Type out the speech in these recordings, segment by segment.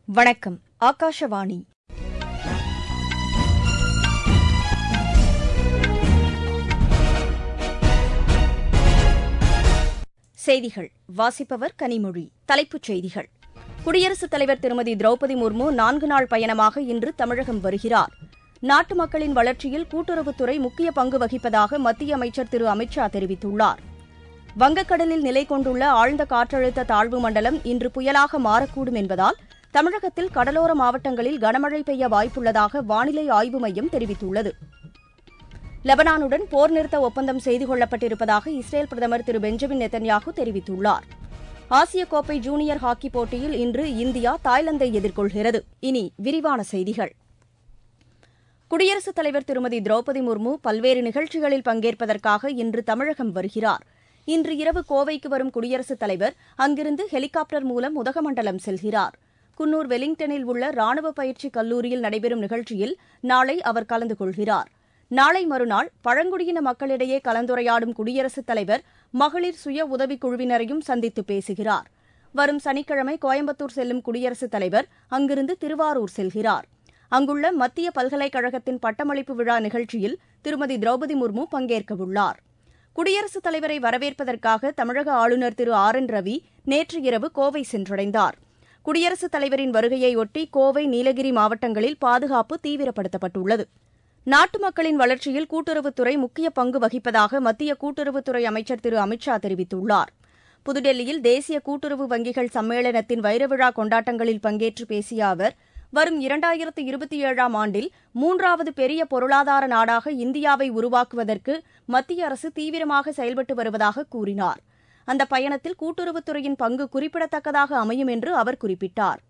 வணக்கம் ஆகாஷவாணி செய்திகள் வாசிப்பவர் கனிமொழி தலைப்புச் செய்திகள் குடியரசுத் தலைவர் திருமதி திரௌபதி முர்மு நான்கு நாள் பயணமாக இன்று தமிழகம் வருகிறார் நாட்டு மக்களின் வளர்ச்சியில் கூட்டுறவுத்துறை முக்கிய பங்கு வகிப்பதாக மத்திய அமைச்சர் திரு அமித் ஷா தெரிவித்துள்ளார் வங்கக்கடலில் நிலை கொண்டுள்ள ஆழ்ந்த காற்றழுத்த தாழ்வு மண்டலம் இன்று புயலாக மாறக்கூடும் என்பதால் தமிழகத்தில் கடலோர மாவட்டங்களில் கனமழை பெய்ய வாய்ப்புள்ளதாக வானிலை ஆய்வு மையம் தெரிவித்துள்ளது லெபனானுடன் போர் நிறுத்த ஒப்பந்தம் செய்து கொள்ளப்பட்டிருப்பதாக இஸ்ரேல் பிரதமர் திரு பெஞ்சமின் நெத்தன்யாகு தெரிவித்துள்ளார் ஆசிய கோப்பை ஜூனியர் ஹாக்கி போட்டியில் இன்று இந்தியா தாய்லாந்தை எதிர்கொள்கிறது இனி விரிவான செய்திகள் குடியரசுத் தலைவர் திருமதி திரௌபதி முர்மு பல்வேறு நிகழ்ச்சிகளில் பங்கேற்பதற்காக இன்று தமிழகம் வருகிறார் இன்று இரவு கோவைக்கு வரும் குடியரசுத் தலைவர் அங்கிருந்து ஹெலிகாப்டர் மூலம் உதகமண்டலம் செல்கிறார் குன்னூர் வெலிங்டனில் உள்ள ராணுவ பயிற்சி கல்லூரியில் நடைபெறும் நிகழ்ச்சியில் நாளை அவர் கலந்து கொள்கிறார் நாளை மறுநாள் பழங்குடியின மக்களிடையே கலந்துரையாடும் குடியரசுத் தலைவர் மகளிர் சுய உதவிக் குழுவினரையும் சந்தித்து பேசுகிறார் வரும் சனிக்கிழமை கோயம்புத்தூர் செல்லும் குடியரசுத் தலைவர் அங்கிருந்து திருவாரூர் செல்கிறார் அங்குள்ள மத்திய பல்கலைக்கழகத்தின் பட்டமளிப்பு விழா நிகழ்ச்சியில் திருமதி திரௌபதி முர்மு பங்கேற்கவுள்ளார் குடியரசுத் தலைவரை வரவேற்பதற்காக தமிழக ஆளுநர் திரு ஆர் என் ரவி நேற்று இரவு கோவை சென்றடைந்தார் குடியரசுத் தலைவரின் வருகையையொட்டி கோவை நீலகிரி மாவட்டங்களில் பாதுகாப்பு தீவிரப்படுத்தப்பட்டுள்ளது நாட்டு மக்களின் வளர்ச்சியில் கூட்டுறவுத்துறை முக்கிய பங்கு வகிப்பதாக மத்திய கூட்டுறவுத்துறை அமைச்சர் திரு அமித் ஷா தெரிவித்துள்ளார் புதுடெல்லியில் தேசிய கூட்டுறவு வங்கிகள் சம்மேளனத்தின் வைரவிழா கொண்டாட்டங்களில் பங்கேற்று பேசிய அவர் வரும் இரண்டாயிரத்து இருபத்தி ஏழாம் ஆண்டில் மூன்றாவது பெரிய பொருளாதார நாடாக இந்தியாவை உருவாக்குவதற்கு மத்திய அரசு தீவிரமாக செயல்பட்டு வருவதாக கூறினார் அந்த பயணத்தில் கூட்டுறவுத்துறையின் பங்கு குறிப்பிடத்தக்கதாக அமையும் என்று அவர் குறிப்பிட்டார்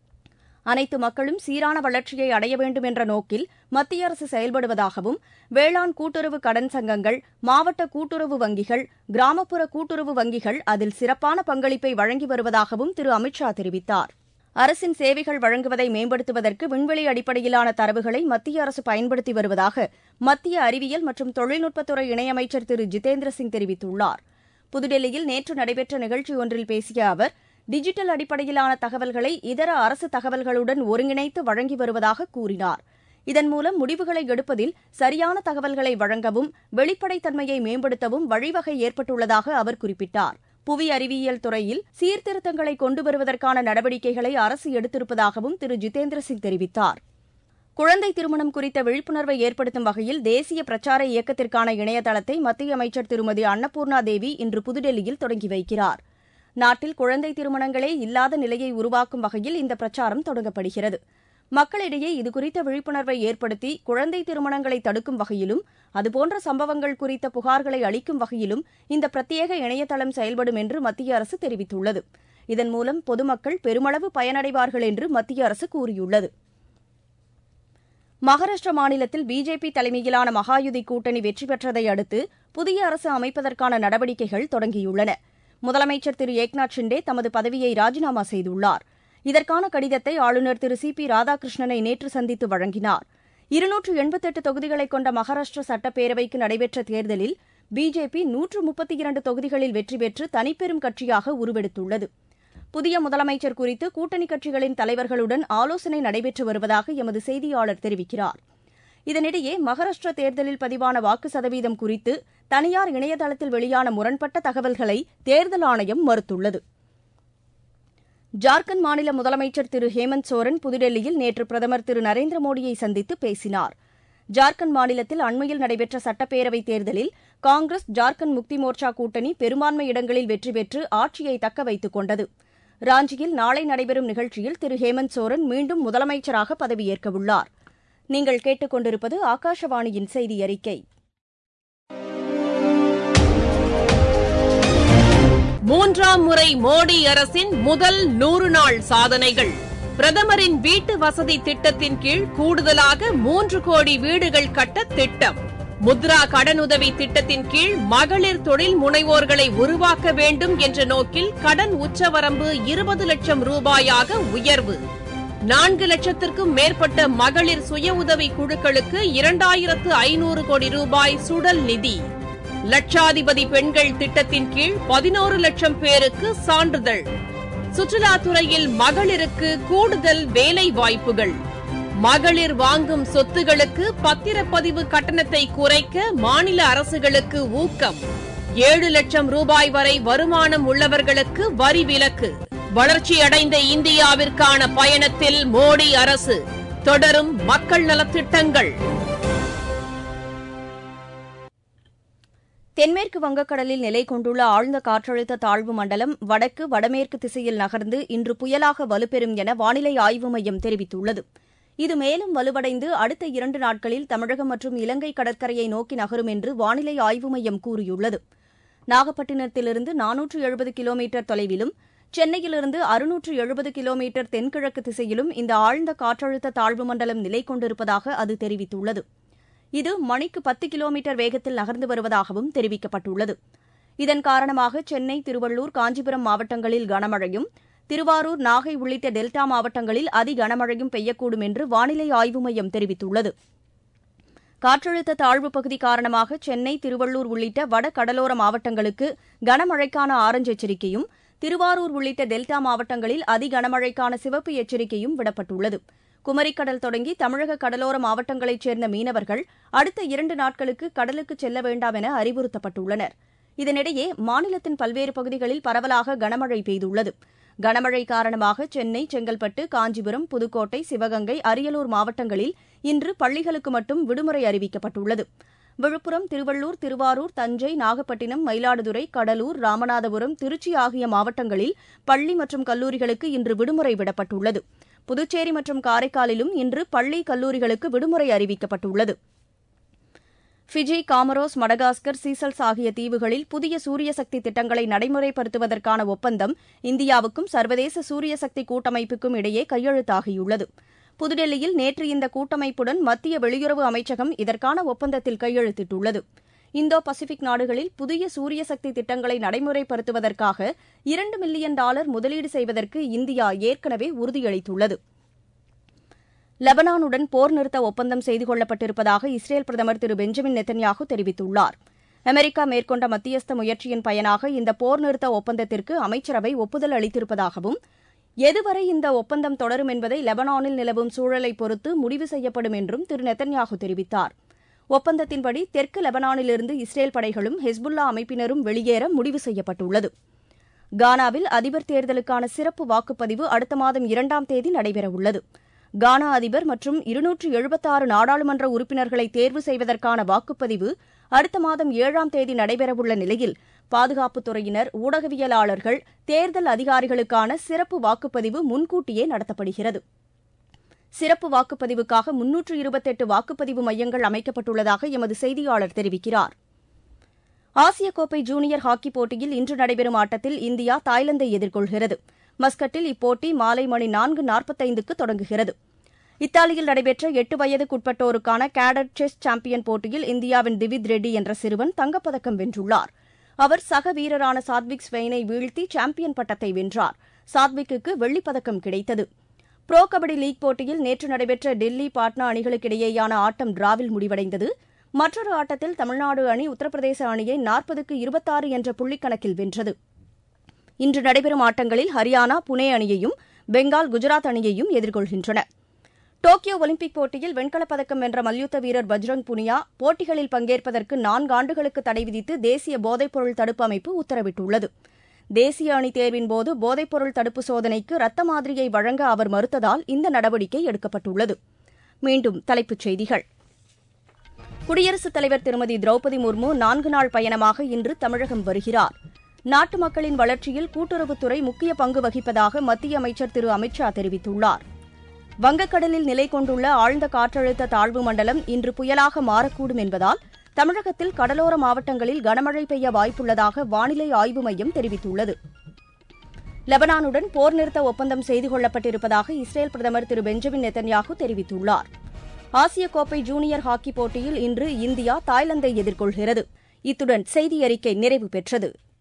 அனைத்து மக்களும் சீரான வளர்ச்சியை அடைய வேண்டும் என்ற நோக்கில் மத்திய அரசு செயல்படுவதாகவும் வேளாண் கூட்டுறவு கடன் சங்கங்கள் மாவட்ட கூட்டுறவு வங்கிகள் கிராமப்புற கூட்டுறவு வங்கிகள் அதில் சிறப்பான பங்களிப்பை வழங்கி வருவதாகவும் திரு அமித் ஷா தெரிவித்தார் அரசின் சேவைகள் வழங்குவதை மேம்படுத்துவதற்கு விண்வெளி அடிப்படையிலான தரவுகளை மத்திய அரசு பயன்படுத்தி வருவதாக மத்திய அறிவியல் மற்றும் தொழில்நுட்பத்துறை இணையமைச்சர் திரு ஜிதேந்திர சிங் தெரிவித்துள்ளார் புதுடெல்லியில் நேற்று நடைபெற்ற நிகழ்ச்சி ஒன்றில் பேசிய அவர் டிஜிட்டல் அடிப்படையிலான தகவல்களை இதர அரசு தகவல்களுடன் ஒருங்கிணைத்து வழங்கி வருவதாக கூறினார் இதன் மூலம் முடிவுகளை எடுப்பதில் சரியான தகவல்களை வழங்கவும் வெளிப்படைத்தன்மையை மேம்படுத்தவும் வழிவகை ஏற்பட்டுள்ளதாக அவர் குறிப்பிட்டார் புவி அறிவியல் துறையில் சீர்திருத்தங்களை கொண்டு வருவதற்கான நடவடிக்கைகளை அரசு எடுத்திருப்பதாகவும் திரு ஜிதேந்திர சிங் தெரிவித்தார் குழந்தை திருமணம் குறித்த விழிப்புணர்வை ஏற்படுத்தும் வகையில் தேசிய பிரச்சார இயக்கத்திற்கான இணையதளத்தை மத்திய அமைச்சர் திருமதி அன்னபூர்ணா தேவி இன்று புதுடெல்லியில் தொடங்கி வைக்கிறார் நாட்டில் குழந்தை திருமணங்களே இல்லாத நிலையை உருவாக்கும் வகையில் இந்த பிரச்சாரம் தொடங்கப்படுகிறது மக்களிடையே இதுகுறித்த விழிப்புணர்வை ஏற்படுத்தி குழந்தை திருமணங்களை தடுக்கும் வகையிலும் அதுபோன்ற சம்பவங்கள் குறித்த புகார்களை அளிக்கும் வகையிலும் இந்த பிரத்யேக இணையதளம் செயல்படும் என்று மத்திய அரசு தெரிவித்துள்ளது இதன் மூலம் பொதுமக்கள் பெருமளவு பயனடைவார்கள் என்று மத்திய அரசு கூறியுள்ளது மகாராஷ்டிர மாநிலத்தில் பிஜேபி தலைமையிலான மகாயுதி கூட்டணி வெற்றி பெற்றதை அடுத்து புதிய அரசு அமைப்பதற்கான நடவடிக்கைகள் தொடங்கியுள்ளன முதலமைச்சர் திரு ஏக்நாத் ஷிண்டே தமது பதவியை ராஜினாமா செய்துள்ளார் இதற்கான கடிதத்தை ஆளுநர் திரு சி பி ராதாகிருஷ்ணனை நேற்று சந்தித்து வழங்கினார் இருநூற்று எண்பத்தெட்டு தொகுதிகளை கொண்ட மகாராஷ்டிர சட்டப்பேரவைக்கு நடைபெற்ற தேர்தலில் பிஜேபி நூற்று முப்பத்தி இரண்டு தொகுதிகளில் வெற்றி பெற்று தனிப்பெரும் கட்சியாக உருவெடுத்துள்ளது புதிய முதலமைச்சர் குறித்து கூட்டணி கட்சிகளின் தலைவர்களுடன் ஆலோசனை நடைபெற்று வருவதாக எமது செய்தியாளர் தெரிவிக்கிறார் இதனிடையே மகாராஷ்டிர தேர்தலில் பதிவான வாக்கு சதவீதம் குறித்து தனியார் இணையதளத்தில் வெளியான முரண்பட்ட தகவல்களை தேர்தல் ஆணையம் மறுத்துள்ளது ஜார்க்கண்ட் மாநில முதலமைச்சர் திரு ஹேமந்த் சோரன் புதுடெல்லியில் நேற்று பிரதமர் திரு நரேந்திர மோடியை சந்தித்து பேசினார் ஜார்க்கண்ட் மாநிலத்தில் அண்மையில் நடைபெற்ற சட்டப்பேரவைத் தேர்தலில் காங்கிரஸ் ஜார்க்கண்ட் முக்தி மோர்ச்சா கூட்டணி பெரும்பான்மை இடங்களில் வெற்றி பெற்று ஆட்சியை தக்க வைத்துக் கொண்டது ராஞ்சியில் நாளை நடைபெறும் நிகழ்ச்சியில் திரு ஹேமந்த் சோரன் மீண்டும் முதலமைச்சராக பதவியேற்கவுள்ளார் நீங்கள் கேட்டுக்கொண்டிருப்பது ஆகாஷவாணியின் செய்தி அறிக்கை மூன்றாம் முறை மோடி அரசின் முதல் நூறு நாள் சாதனைகள் பிரதமரின் வீட்டு வசதி திட்டத்தின் கீழ் கூடுதலாக மூன்று கோடி வீடுகள் கட்ட திட்டம் முத்ரா கடனுதவி திட்டத்தின் கீழ் மகளிர் தொழில் முனைவோர்களை உருவாக்க வேண்டும் என்ற நோக்கில் கடன் உச்சவரம்பு இருபது லட்சம் ரூபாயாக உயர்வு நான்கு லட்சத்திற்கும் மேற்பட்ட மகளிர் சுய உதவி குழுக்களுக்கு இரண்டாயிரத்து ஐநூறு கோடி ரூபாய் சுடல் நிதி லட்சாதிபதி பெண்கள் திட்டத்தின் கீழ் பதினோரு லட்சம் பேருக்கு சான்றிதழ் சுற்றுலாத்துறையில் மகளிருக்கு கூடுதல் வேலை வாய்ப்புகள் மகளிர் வாங்கும் சொத்துகளுக்கு பத்திரப்பதிவு கட்டணத்தை குறைக்க மாநில அரசுகளுக்கு ஊக்கம் ஏழு லட்சம் ரூபாய் வரை வருமானம் உள்ளவர்களுக்கு வரி விலக்கு வளர்ச்சியடைந்த இந்தியாவிற்கான பயணத்தில் மோடி அரசு தொடரும் மக்கள் நலத்திட்டங்கள் தென்மேற்கு வங்கக்கடலில் நிலை கொண்டுள்ள ஆழ்ந்த காற்றழுத்த தாழ்வு மண்டலம் வடக்கு வடமேற்கு திசையில் நகர்ந்து இன்று புயலாக வலுப்பெறும் என வானிலை ஆய்வு மையம் தெரிவித்துள்ளது இது மேலும் வலுவடைந்து அடுத்த இரண்டு நாட்களில் தமிழகம் மற்றும் இலங்கை கடற்கரையை நோக்கி நகரும் என்று வானிலை ஆய்வு மையம் கூறியுள்ளது நாகப்பட்டினத்திலிருந்து நானூற்று எழுபது கிலோமீட்டர் தொலைவிலும் சென்னையிலிருந்து அறுநூற்று எழுபது கிலோமீட்டர் தென்கிழக்கு திசையிலும் இந்த ஆழ்ந்த காற்றழுத்த தாழ்வு மண்டலம் நிலை கொண்டிருப்பதாக அது தெரிவித்துள்ளது இது மணிக்கு பத்து கிலோமீட்டர் வேகத்தில் நகர்ந்து வருவதாகவும் தெரிவிக்கப்பட்டுள்ளது இதன் காரணமாக சென்னை திருவள்ளூர் காஞ்சிபுரம் மாவட்டங்களில் கனமழையும் திருவாரூர் நாகை உள்ளிட்ட டெல்டா மாவட்டங்களில் அதி கனமழையும் பெய்யக்கூடும் என்று வானிலை ஆய்வு மையம் தெரிவித்துள்ளது காற்றழுத்த தாழ்வு பகுதி காரணமாக சென்னை திருவள்ளூர் உள்ளிட்ட வட கடலோர மாவட்டங்களுக்கு கனமழைக்கான ஆரஞ்சு எச்சரிக்கையும் திருவாரூர் உள்ளிட்ட டெல்டா மாவட்டங்களில் அதி கனமழைக்கான சிவப்பு எச்சரிக்கையும் விடப்பட்டுள்ளது குமரிக்கடல் தொடங்கி தமிழக கடலோர மாவட்டங்களைச் சேர்ந்த மீனவர்கள் அடுத்த இரண்டு நாட்களுக்கு கடலுக்கு செல்ல வேண்டாம் என அறிவுறுத்தப்பட்டுள்ளனர் இதனிடையே மாநிலத்தின் பல்வேறு பகுதிகளில் பரவலாக கனமழை பெய்துள்ளது கனமழை காரணமாக சென்னை செங்கல்பட்டு காஞ்சிபுரம் புதுக்கோட்டை சிவகங்கை அரியலூர் மாவட்டங்களில் இன்று பள்ளிகளுக்கு மட்டும் விடுமுறை அறிவிக்கப்பட்டுள்ளது விழுப்புரம் திருவள்ளூர் திருவாரூர் தஞ்சை நாகப்பட்டினம் மயிலாடுதுறை கடலூர் ராமநாதபுரம் திருச்சி ஆகிய மாவட்டங்களில் பள்ளி மற்றும் கல்லூரிகளுக்கு இன்று விடுமுறை விடப்பட்டுள்ளது புதுச்சேரி மற்றும் காரைக்காலிலும் இன்று பள்ளி கல்லூரிகளுக்கு விடுமுறை அறிவிக்கப்பட்டுள்ளது ஃபிஜி காமரோஸ் மடகாஸ்கர் சீசல்ஸ் ஆகிய தீவுகளில் புதிய சூரிய சக்தி திட்டங்களை நடைமுறைப்படுத்துவதற்கான ஒப்பந்தம் இந்தியாவுக்கும் சர்வதேச சூரிய சக்தி கூட்டமைப்புக்கும் இடையே கையெழுத்தாகியுள்ளது புதுடெல்லியில் நேற்று இந்த கூட்டமைப்புடன் மத்திய வெளியுறவு அமைச்சகம் இதற்கான ஒப்பந்தத்தில் கையெழுத்திட்டுள்ளது இந்தோ பசிபிக் நாடுகளில் புதிய சூரிய சக்தி திட்டங்களை நடைமுறைப்படுத்துவதற்காக இரண்டு மில்லியன் டாலர் முதலீடு செய்வதற்கு இந்தியா ஏற்கனவே உறுதியளித்துள்ளது லெபனானுடன் போர் நிறுத்த ஒப்பந்தம் செய்து கொள்ளப்பட்டிருப்பதாக இஸ்ரேல் பிரதமர் திரு பெஞ்சமின் நெத்தன்யாகு தெரிவித்துள்ளார் அமெரிக்கா மேற்கொண்ட மத்தியஸ்த முயற்சியின் பயனாக இந்த போர் நிறுத்த ஒப்பந்தத்திற்கு அமைச்சரவை ஒப்புதல் அளித்திருப்பதாகவும் எதுவரை இந்த ஒப்பந்தம் தொடரும் என்பதை லெபனானில் நிலவும் சூழலை பொறுத்து முடிவு செய்யப்படும் என்றும் திரு நெத்தன்யாகு தெரிவித்தார் ஒப்பந்தத்தின்படி தெற்கு லெபனானிலிருந்து இஸ்ரேல் படைகளும் ஹெஸ்புல்லா அமைப்பினரும் வெளியேற முடிவு செய்யப்பட்டுள்ளது கானாவில் அதிபர் தேர்தலுக்கான சிறப்பு வாக்குப்பதிவு அடுத்த மாதம் இரண்டாம் தேதி நடைபெறவுள்ளது கானா அதிபர் மற்றும் இருநூற்று எழுபத்தாறு நாடாளுமன்ற உறுப்பினர்களை தேர்வு செய்வதற்கான வாக்குப்பதிவு அடுத்த மாதம் ஏழாம் தேதி நடைபெறவுள்ள நிலையில் பாதுகாப்புத் துறையினர் ஊடகவியலாளர்கள் தேர்தல் அதிகாரிகளுக்கான சிறப்பு வாக்குப்பதிவு முன்கூட்டியே நடத்தப்படுகிறது சிறப்பு வாக்குப்பதிவுக்காக முன்னூற்று இருபத்தெட்டு வாக்குப்பதிவு மையங்கள் அமைக்கப்பட்டுள்ளதாக எமது செய்தியாளர் தெரிவிக்கிறார் ஆசிய கோப்பை ஜூனியர் ஹாக்கி போட்டியில் இன்று நடைபெறும் ஆட்டத்தில் இந்தியா தாய்லாந்தை எதிர்கொள்கிறது மஸ்கட்டில் இப்போட்டி மாலை மணி நான்கு நாற்பத்தைந்துக்கு தொடங்குகிறது இத்தாலியில் நடைபெற்ற எட்டு வயதுக்குட்பட்டோருக்கான கேடட் செஸ் சாம்பியன் போட்டியில் இந்தியாவின் திவித் ரெட்டி என்ற சிறுவன் தங்கப்பதக்கம் வென்றுள்ளார் அவர் சக வீரரான சாத்விக் ஸ்வெயினை வீழ்த்தி சாம்பியன் பட்டத்தை வென்றார் சாத்விக்கு வெள்ளிப்பதக்கம் கிடைத்தது புரோ கபடி லீக் போட்டியில் நேற்று நடைபெற்ற டெல்லி பாட்னா அணிகளுக்கிடையேயான ஆட்டம் டிராவில் முடிவடைந்தது மற்றொரு ஆட்டத்தில் தமிழ்நாடு அணி உத்தரப்பிரதேச அணியை நாற்பதுக்கு இருபத்தாறு என்ற புள்ளிக்கணக்கில் வென்றது இன்று நடைபெறும் ஆட்டங்களில் ஹரியானா புனே அணியையும் பெங்கால் குஜராத் அணியையும் எதிர்கொள்கின்றன டோக்கியோ ஒலிம்பிக் போட்டியில் வெண்கலப் பதக்கம் வென்ற மல்யுத்த வீரர் பஜ்ரங் புனியா போட்டிகளில் பங்கேற்பதற்கு நான்கு ஆண்டுகளுக்கு தடை விதித்து தேசிய போதைப்பொருள் தடுப்பு அமைப்பு உத்தரவிட்டுள்ளது தேசிய அணி தேர்வின்போது போதைப்பொருள் தடுப்பு சோதனைக்கு ரத்த மாதிரியை வழங்க அவர் மறுத்ததால் இந்த நடவடிக்கை எடுக்கப்பட்டுள்ளது மீண்டும் தலைப்புச் செய்திகள் குடியரசுத் தலைவர் திருமதி திரௌபதி முர்மு நான்கு நாள் பயணமாக இன்று தமிழகம் வருகிறார் நாட்டு மக்களின் வளர்ச்சியில் கூட்டுறவுத்துறை முக்கிய பங்கு வகிப்பதாக மத்திய அமைச்சர் திரு அமித் ஷா தெரிவித்துள்ளார் வங்கக்கடலில் நிலை கொண்டுள்ள ஆழ்ந்த காற்றழுத்த தாழ்வு மண்டலம் இன்று புயலாக மாறக்கூடும் என்பதால் தமிழகத்தில் கடலோர மாவட்டங்களில் கனமழை பெய்ய வாய்ப்புள்ளதாக வானிலை ஆய்வு மையம் தெரிவித்துள்ளது லெபனானுடன் போர் நிறுத்த ஒப்பந்தம் செய்து கொள்ளப்பட்டிருப்பதாக இஸ்ரேல் பிரதமர் திரு பெஞ்சமின் நெத்தன்யாகு தெரிவித்துள்ளார் ஆசிய கோப்பை ஜூனியர் ஹாக்கி போட்டியில் இன்று இந்தியா தாய்லாந்தை எதிர்கொள்கிறது இத்துடன் செய்தி அறிக்கை நிறைவு பெற்றது